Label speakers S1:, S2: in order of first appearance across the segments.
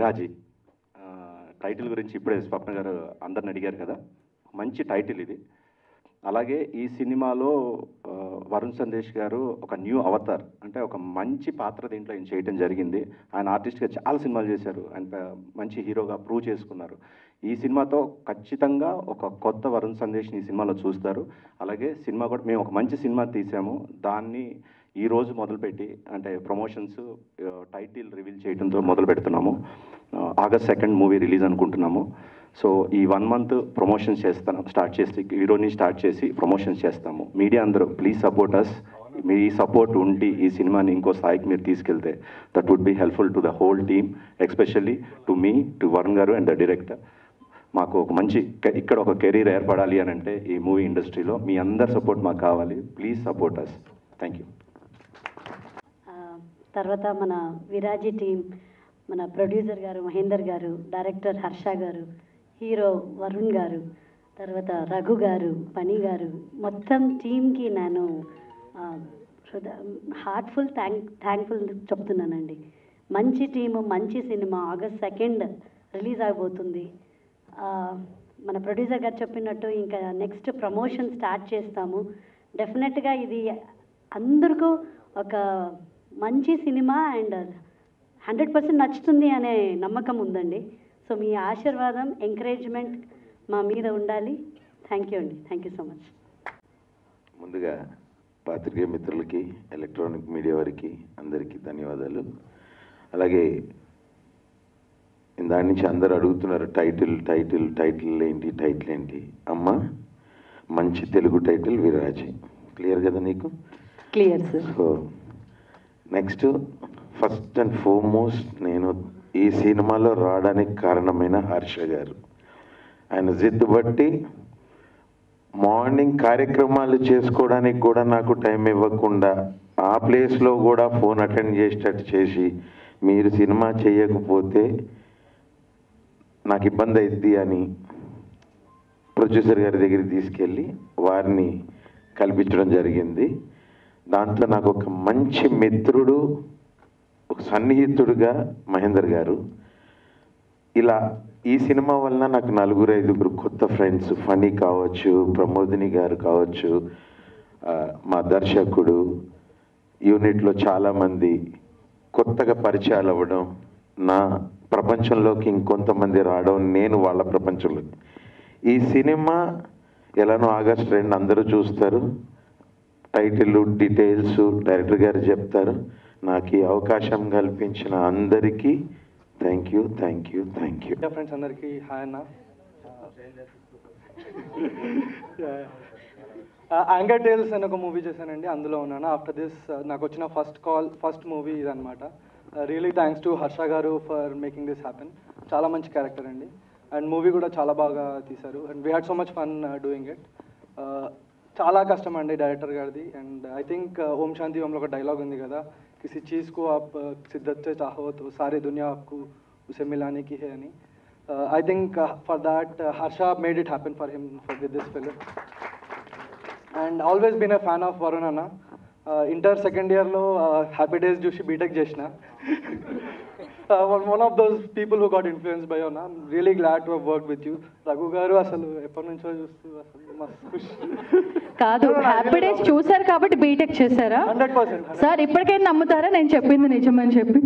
S1: విరాజీ ఆ, టైటిల్ గురించి ఇప్పుడే స్వప్న గారు అందరిని అడిగారు కదా మంచి టైటిల్ ఇది అలాగే ఈ సినిమాలో ఆ, వరుణ్ సందేశ్ గారు ఒక న్యూ అవతార్ అంటే ఒక మంచి పాత్ర దీంట్లో ఆయన చేయడం జరిగింది ఆయన ఆర్టిస్ట్గా చాలా సినిమాలు చేశారు ఆయన ప- మంచి హీరోగా ప్రూవ్ చేసుకున్నారు ఈ సినిమాతో ఖచ్చితంగా ఒక కొత్త వరుణ్ సందేశ్ని ఈ సినిమాలో చూస్తారు అలాగే సినిమా కూడా మేము ఒక మంచి సినిమా తీసాము దాన్ని ఈ రోజు మొదలుపెట్టి అంటే ప్రమోషన్స్ టైటిల్ రివీల్ చేయడంతో మొదలు పెడుతున్నాము ఆగస్ట్ సెకండ్ మూవీ రిలీజ్ అనుకుంటున్నాము సో ఈ వన్ మంత్ ప్రమోషన్స్ చేస్తాను స్టార్ట్ చేసి హీరోని స్టార్ట్ చేసి ప్రమోషన్స్ చేస్తాము మీడియా అందరూ ప్లీజ్ సపోర్ట్ అస్ మీ సపోర్ట్ ఉండి ఈ సినిమాని ఇంకో స్థాయికి మీరు తీసుకెళ్తే that would be helpful to the whole team especially to me to Varun garu and the director మాకు ఒక మంచి కె- ఇక్కడ ఒక కెరీర్ ఏర్పడాలి అని అంటే ఈ మూవీ ఇండస్ట్రీలో మీ అందరి సపోర్ట్ మాకు కావాలి please support us thank you
S2: ఆ, తర్వాత మన విరాజీ టీం మన ప్రొడ్యూసర్ గారు మహేందర్ గారు డైరెక్టర్ హర్ష గారు హీరో వరుణ్ గారు తర్వాత రఘు గారు పని గారు మొత్తం టీంకి నేను హార్ట్ఫుల్ థ్యాంక్ థ్యాంక్ఫుల్ చెప్తున్నానండి మంచి టీము మంచి సినిమా ఆగస్ట్ సెకండ్ రిలీజ్ అవబోతుంది ఆ, మన ప్రొడ్యూసర్ గారు చెప్పినట్టు ఇంకా నెక్స్ట్ ప్రమోషన్ స్టార్ట్ చేస్తాము డెఫినెట్గా ఇది అందరికీ ఒక మంచి సినిమా అండ్ హండ్రెడ్ పర్సెంట్ నచ్చుతుంది అనే నమ్మకం ఉందండి సో మీ ఆశీర్వాదం ఎంకరేజ్మెంట్ మా మీద ఉండాలి థ్యాంక్ యూ అండి థ్యాంక్ యూ సో మచ్
S3: ముందుగా పాత్రికేయ మిత్రులకి ఎలక్ట్రానిక్ మీడియా వారికి అందరికీ ధన్యవాదాలు అలాగే దాని నుంచి అందరు అడుగుతున్నారు టైటిల్ టైటిల్ టైటిల్ ఏంటి టైటిల్ ఏంటి అమ్మ మంచి తెలుగు టైటిల్ విరాజి క్లియర్ కదా నీకు
S2: clear sir
S3: so next first and foremost నేను ఈ సినిమాలో రావడానికి కారణమైన హర్ష గారు ఆయన జిద్దు బట్టి మార్నింగ్ కార్యక్రమాలు చేసుకోవడానికి కూడా నాకు టైం ఇవ్వకుండా ఆ ప్లేస్లో కూడా ఫోన్ అటెండ్ చేసేటట్టు చేసి మీరు సినిమా చేయకపోతే నాకు ఇబ్బంది అయింది అని ప్రొడ్యూసర్ గారి దగ్గరికి తీసుకెళ్ళి వారిని కల్పించడం జరిగింది దాంట్లో నాకు ఒక మంచి మిత్రుడు ఒక సన్నిహితుడుగా మహేందర్ గారు ఇలా ఈ సినిమా వలన నాకు నలుగురు ఐదుగురు కొత్త ఫ్రెండ్స్ ఫనీ కావచ్చు ప్రమోదిని గారు కావచ్చు ఆ, మా దర్శకుడు యూనిట్లో చాలామంది కొత్తగా పరిచయాలు అవ్వడం నా ప్రపంచంలోకి ఇంకొంతమంది రావడం నేను వాళ్ళ ప్రపంచంలో ఈ సినిమా ఎలానో ఆగస్ట్ రెండు అందరూ చూస్తారు టైటిల్ డీటెయిల్స్ డైరెక్టర్ గారు చెప్తారు నాకు ఈ అవకాశం కల్పించిన అందరికీ thank you thank you thank you
S4: friends అందరికీ హాయ్ అన్న యాంగర్ టేల్స్ అని ఒక మూవీ చేశానండి అందులో ఉన్నాను ఆఫ్టర్ దిస్ నాకు వచ్చిన ఫస్ట్ కాల్ ఫస్ట్ మూవీ ఇదనమాట really thanks to Harsha garu for making this happen చాలా మంచి క్యారెక్టర్ అండి అండ్ మూవీ కూడా చాలా బాగా తీశారు and we had so much fun doing it చాలా కష్టం అండి డైరెక్టర్ గారిది and I think Om Shanti ఓంలో ఒక డైలాగ్ ఉంది కదా కిసి చీజ్ को आप शिद्दत से चाहो तो सारी दुनिया आपको उसे मिलाने की है అని I think for that Harsha made it happen for him for with this film and always been a fan of Varun అన్న ఇంటర్ సెకండ్ ఇయర్లో హ్యాపీ డేస్ చూసి బీటెక్ చేసిన one of those people who got influence by అన్న really glad to work with you Raghu garu అసలు ఎప్పటి నుంచో చూస్తూ అసలు మస్తు ఖుషి
S5: కాదు హ్యాపీ డేస్ చూసారు కాబట్టి బీటెక్ చేశారా
S4: హండ్రెడ్ పర్సెంట్
S5: సార్ ఇప్పటికైనా నమ్ముతారా నేను చెప్పింది నిజమని చెప్పి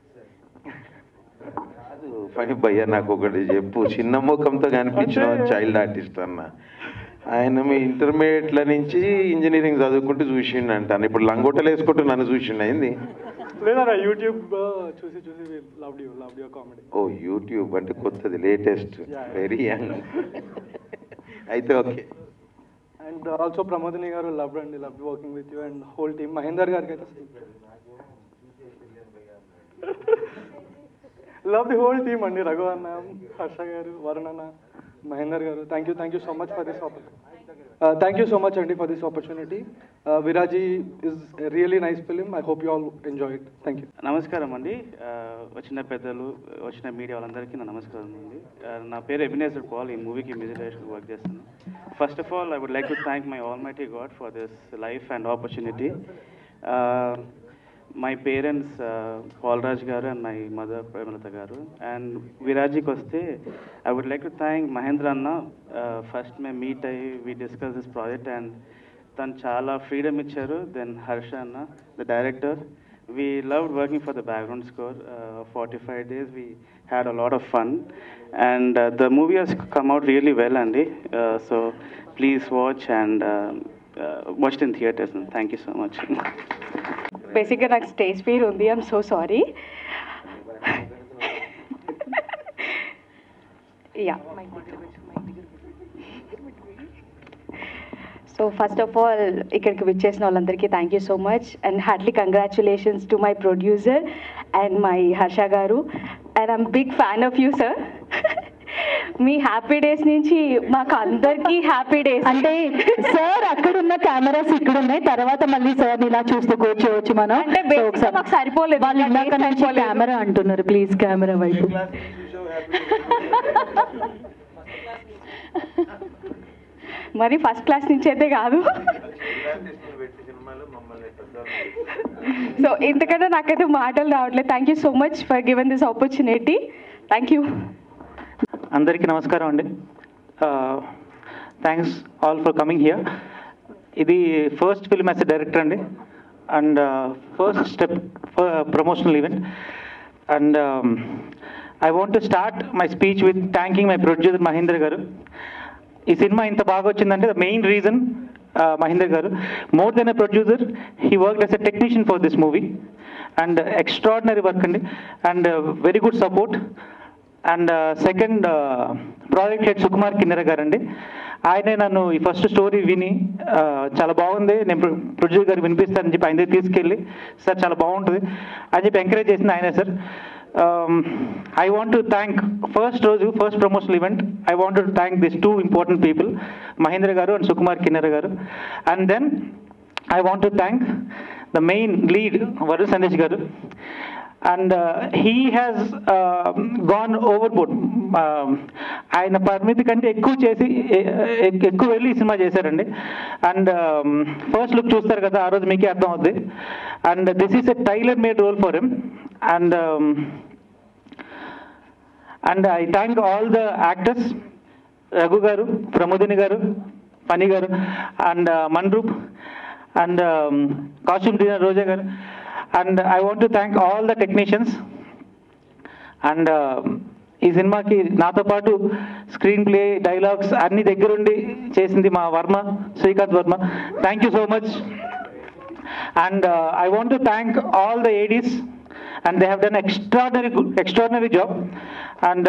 S3: ఫని భయ్య నాకు ఒకటి చెప్పు చిన్న ముఖంతో కనిపించిన చైల్డ్ ఆర్టిస్ట్ అన్న ఆయన మీ ఇంటర్మీడియట్ల నుంచి ఇంజనీరింగ్ చదువుకుంటూ చూసిండు అంటాను ఇప్పుడు లంగోటలు వేసుకుంటూ నన్ను చూసిండు అయింది
S4: లేదన్నా యూట్యూబ్ చూసి చూసి love you love your comedy
S3: ఓ యూట్యూబ్ అంటే కొత్తది లేటెస్ట్ వెరీ యంగ్ అయితే okay
S4: and also Pramodini garu love అండి love working with you and whole team Mahender గారికి అయితే లవ్ ది హోల్ టీమ్ అండి రఘు అన్న హర్ష గారు వరుణ్ అన్న Mahender garu thank you thank you so much for this opportunity thank you so much అండి for this opportunity Viraaji is really nice film I hope you all enjoy it thank you
S6: నమస్కారం అండి ఆ, వచ్చిన పెద్దలు వచ్చిన మీడియా వాళ్ళందరికీ నా నమస్కారం అండి ఆ, నా పేరు ఎబినేజర్ పాల్ ఈ మూవీకి మ్యూజిక్ డైరెక్టర్ వర్క్ చేస్తాను first of all I would like to thank my almighty God for this life and opportunity my parents Palraj garu and my mother Premalatha garu and విరాజీకి వస్తే I would like to thank Mahendra అన్న first మేము meet అయ్యి we discuss this project and తను చాలా freedom ఇచ్చారు then Harsha అన్న the director we love working for the background score forty five days we had a lot of fun and the movie has come out really well అండి so please watch and watch in theatres thank you so much
S5: బేసిక్గా నాకు stage fear ఉంది I'm so sorry yeah so first of all ఇక్కడికి విచ్చేసిన వాళ్ళందరికీ thank you so much and heartily congratulations to my producer and my Harsha garu and I'm big fan of you sir మీ Happy Days నుంచి మాకు అందరికీ happy days
S7: అంటే sir అక్కడ ఉన్న కెమెరాస్ ఇక్కడ ఉన్నాయి తర్వాత మళ్ళీ సార్ ఇలా చూస్తూ కూర్చోవచ్చు మనం
S5: అంటే
S7: So,
S5: basic గా
S7: ఒకసారి
S5: మాకు సరిపోలేదు.
S7: వాళ్ళు ఇందాక
S5: నాకు
S7: నుంచి
S5: సరిపోలేదు.
S7: కెమెరా అంటున్నారు ప్లీజ్ కెమెరా వైపు
S5: మరి ఫస్ట్ క్లాస్ నుంచి అయితే కాదు సో ఇంతకన్నా నాకైతే మాటలు రావట్లేదు thank you so much for given this opportunity thank you
S8: అందరికీ నమస్కారం అండి thanks all for coming here ఇది ఫస్ట్ ఫిల్మ్ యాజ్ డైరెక్టర్ అండి and first step promotional event and I want to start my speech with thanking my producer Mahendra garu ఈ cinema ఇంత బాగా వచ్చిందంటే the main reason Mahender garu more than a producer he work as a technician for this movie and extraordinary work అండి and very good support and second project head Sukumar Kinnera garu అండి ఆయనే నన్ను ఈ first story విని uh, చాలా బాగుంది నేను ప్రొడ్యూసర్ గారు వినిపిస్తానని చెప్పి ఆయన దగ్గర తీసుకెళ్ళి సార్ చాలా బాగుంటుంది అని చెప్పి ఎంకరేజ్ చేసింది ఆయనే sir I want to thank first రోజు first promotional event I want to thank this two important people Mahendra garu and Sukumar Kinnera garu and then I want to thank the main lead Varun Sandesh garu and he has gone overboard ఆయన పరిమితి కంటే ఎక్కువ చేసి ఎ- ఎ- ఎక్కువ వెళ్ళి ఈ cinema చేశారండి అండ్ ఫస్ట్ లుక్ చూస్తారు కదా ఆ రోజు మీకే అర్థం అవుద్ది and this is a tailor made role for him and and I thank all the actors Raghu garu Pramodini garu Pani garu and Manroop and costume designer Roja garu and I want to thank all the technicians and ఈ సినిమాకి నాతో పాటు స్క్రీన్ ప్లే డైలాగ్స్ అన్ని దగ్గరుండి చేసింది మా Varma Srikanth Varma thank you so much and I want to thank all the ADs and they have done extraordinary extraordinary job and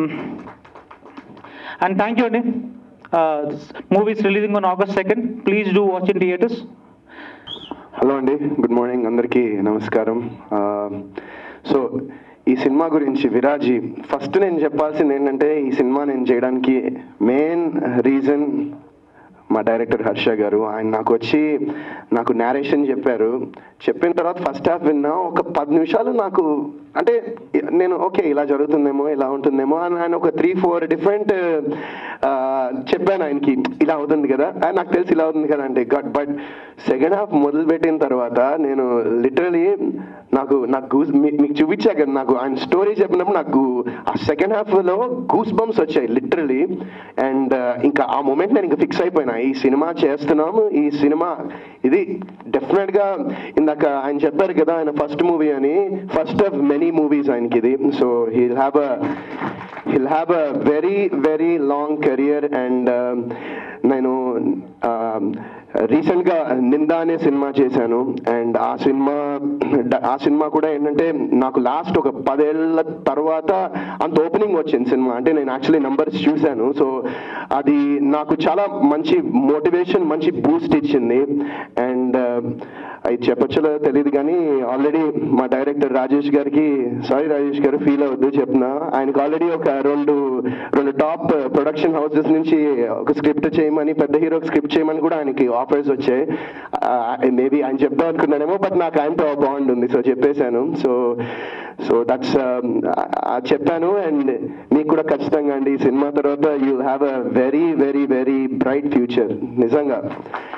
S8: and thank you అండి movie's releasing on August second please do watch in theatres
S9: hello అండి good morning అందరికీ నమస్కారం so ఈ cinema గురించి విరాజీ first నేను చెప్పాల్సింది ఏంటంటే ఈ సినిమా నేను చేయడానికి మెయిన్ రీజన్ మా డైరెక్టర్ హర్ష గారు ఆయన నాకు వచ్చి నాకు నేరేషన్ చెప్పారు చెప్పిన తర్వాత ఫస్ట్ హాఫ్ విన్నా ఒక పది నిమిషాలు నాకు అంటే నేను ఓకే ఇలా జరుగుతుందేమో ఇలా ఉంటుందేమో అని ఆయన ఒక త్రీ ఫోర్ డిఫరెంట్ చెప్పాను ఆయనకి ఇలా అవుతుంది కదా ఆ, నాకు తెలిసి ఇలా అవుతుంది కదా అంటే గట్ బట్ సెకండ్ హాఫ్ మొదలు పెట్టిన తర్వాత నేను లిటరలీ నాకు నాకు goose- మీ- మీకు చూపించా కదా నాకు ఆయన స్టోరీ చెప్పినప్పుడు నాకు ఆ సెకండ్ హాఫ్లో గూస్ బంప్స్ వచ్చాయి లిటరలీ అండ్ ఇంకా ఆ మూమెంట్ నేను ఇంకా ఫిక్స్ అయిపోయినా ఈ సినిమా చేస్తున్నాము ఈ సినిమా ఇది డెఫినెట్గా ఇందాక ఆయన చెప్పారు కదా ఆయన ఫస్ట్ మూవీ అని ఫస్ట్ ఆఫ్ మెనీ మూవీస్ ఆయనకి ఇది so he'll have a he'll have a very very long career and నేను రీసెంట్గా నిందా అనే సినిమా చేశాను అండ్ ఆ సినిమా ఆ సినిమా కూడా ఏంటంటే నాకు లాస్ట్ ఒక పదేళ్ల తర్వాత అంత ఓపెనింగ్ వచ్చింది సినిమా అంటే నేను యాక్చువల్లీ నంబర్స్ చూశాను సో అది నాకు చాలా మంచి మోటివేషన్ మంచి బూస్ట్ ఇచ్చింది అండ్ అది చెప్పొచ్చో లేదో తెలియదు కానీ ఆల్రెడీ మా డైరెక్టర్ రాజేష్ గారికి సారీ రాజేష్ గారు ఫీల్ అవుద్దు చెప్తున్నా ఆయనకు ఆల్రెడీ ఒక రెండు రెండు టాప్ ప్రొడక్షన్ హౌసెస్ నుంచి ఒక స్క్రిప్ట్ చేయమని పెద్ద హీరోకి స్క్రిప్ట్ చేయమని కూడా ఆయనకి ఆఫర్స్ వచ్చాయి మేబీ ఆయన చెప్దాం అనుకున్నానేమో బట్ నాకు ఆయనతో బాండ్ ఉంది సో చెప్పేశాను సో సో దట్స్ చెప్పాను అండ్ మీకు కూడా ఖచ్చితంగా అండి ఈ సినిమా తర్వాత you have a very very very bright future నిజంగా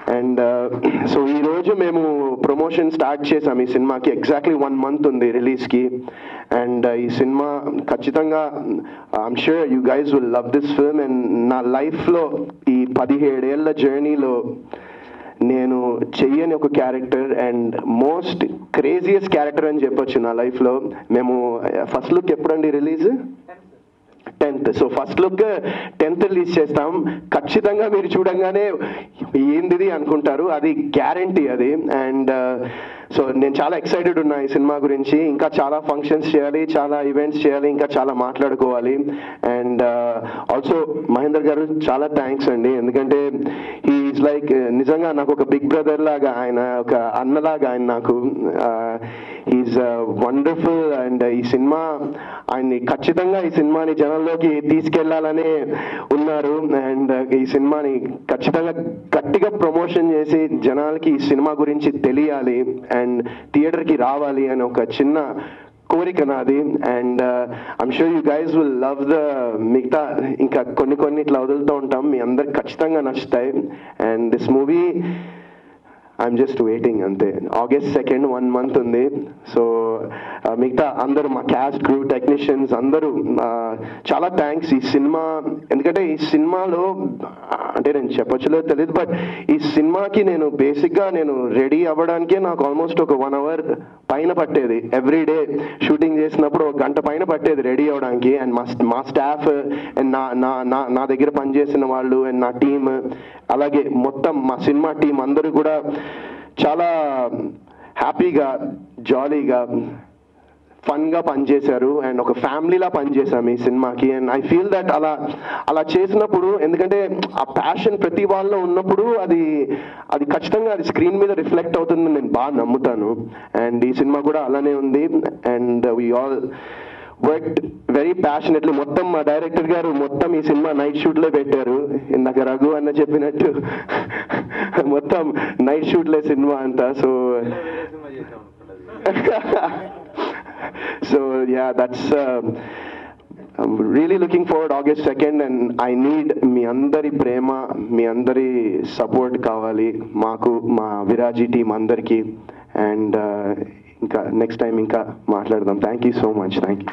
S9: అండ్ సో ఈరోజు మేము ప్రమోషన్ స్టార్ట్ చేసాం ఈ సినిమాకి ఎగ్జాక్ట్లీ వన్ మంత్ ఉంది రిలీజ్కి అండ్ ఈ సినిమా ఖచ్చితంగా I'm sure you guys will love this film and నా లైఫ్లో ఈ పదిహేడేళ్ల జర్నీలో నేను చెయ్యని ఒక character and most craziest character అని చెప్పొచ్చు నా లైఫ్లో మేము ఫస్ట్ లుక్ ఎప్పుడండి release tenth so first look tenth release చేస్తాం ఖచ్చితంగా మీరు చూడంగానే ఏందిది అనుకుంటారు అది గ్యారంటీ అది అండ్ సో నేను చాలా ఎక్సైటెడ్ ఉన్నా ఈ సినిమా గురించి ఇంకా చాలా ఫంక్షన్స్ చేయాలి చాలా ఈవెంట్స్ చేయాలి ఇంకా చాలా మాట్లాడుకోవాలి అండ్ ఆల్సో మహేందర్ గారు చాలా థ్యాంక్స్ అండి ఎందుకంటే ఈజ్ లైక్ నిజంగా నాకు ఒక బిగ్ బ్రదర్ లాగా ఆయన ఒక అన్నలాగా ఆయన నాకు ఈజ్ వండర్ఫుల్ అండ్ ఈ సినిమా ఆయన్ని ఖచ్చితంగా ఈ సినిమాని జనంలోకి తీసుకెళ్లాలనే ఉన్నారు అండ్ ఈ సినిమాని ఖచ్చితంగా గట్టిగా ప్రమోషన్ చేసి జనాలకి ఈ సినిమా గురించి తెలియాలి అండ్ థియేటర్కి రావాలి అని ఒక చిన్న కోరిక నాది and I'm sure you guys will love the మిగతా ఇంకా కొన్ని కొన్ని ఇట్లా వదులుతూ ఉంటాం మీ అందరికి ఖచ్చితంగా నచ్చుతాయి and this movie I'm just waiting అంతే ఆగస్ట్ సెకండ్ వన్ మంత్ ఉంది సో మిగతా అందరూ మా క్యాస్ట్ క్రూ టెక్నీషియన్స్ అందరూ uh, చాలా థ్యాంక్స్ ఈ సినిమా ఎందుకంటే ఈ సినిమాలో అంటే నేను చెప్పొచ్చులో తెలియదు బట్ ఈ సినిమాకి నేను బేసిక్గా నేను రెడీ అవ్వడానికే నాకు ఆల్మోస్ట్ ఒక వన్ అవర్ పైన పట్టేది ఎవ్రీ డే షూటింగ్ చేసినప్పుడు ఒక గంట పైన పట్టేది రెడీ అవ్వడానికి అండ్ మా మా స్టాఫ్ అండ్ నా నా నా నా దగ్గర పనిచేసిన వాళ్ళు అండ్ నా టీమ్ అలాగే మొత్తం మా సినిమా టీం అందరూ కూడా చాలా హ్యాపీగా జాలీగా ఫన్గా పనిచేశారు అండ్ ఒక ఫ్యామిలీలా పనిచేశాం ఈ సినిమాకి అండ్ ఐ ఫీల్ దట్ అలా అలా చేసినప్పుడు ఎందుకంటే ఆ ప్యాషన్ ప్రతి వాళ్ళలో ఉన్నప్పుడు అది అది ఖచ్చితంగా అది స్క్రీన్ మీద రిఫ్లెక్ట్ అవుతుందని నేను బాగా నమ్ముతాను అండ్ ఈ సినిమా కూడా అలానే ఉంది and we all work very passionately మొత్తం మా డైరెక్టర్ గారు మొత్తం ఈ సినిమా నైట్ షూట్లో పెట్టారు ఇందాక రఘు అన్న చెప్పినట్టు మొత్తం నైట్ షూట్లే సినిమా అంతా so so yeah that's really looking forward August second and I need మీ అందరి ప్రేమ మీ అందరి సపోర్ట్ కావాలి మాకు మా విరాజీ టీం అందరికీ అండ్ ఇంకా నెక్స్ట్ టైం ఇంకా మాట్లాడదాం thank you so much thank you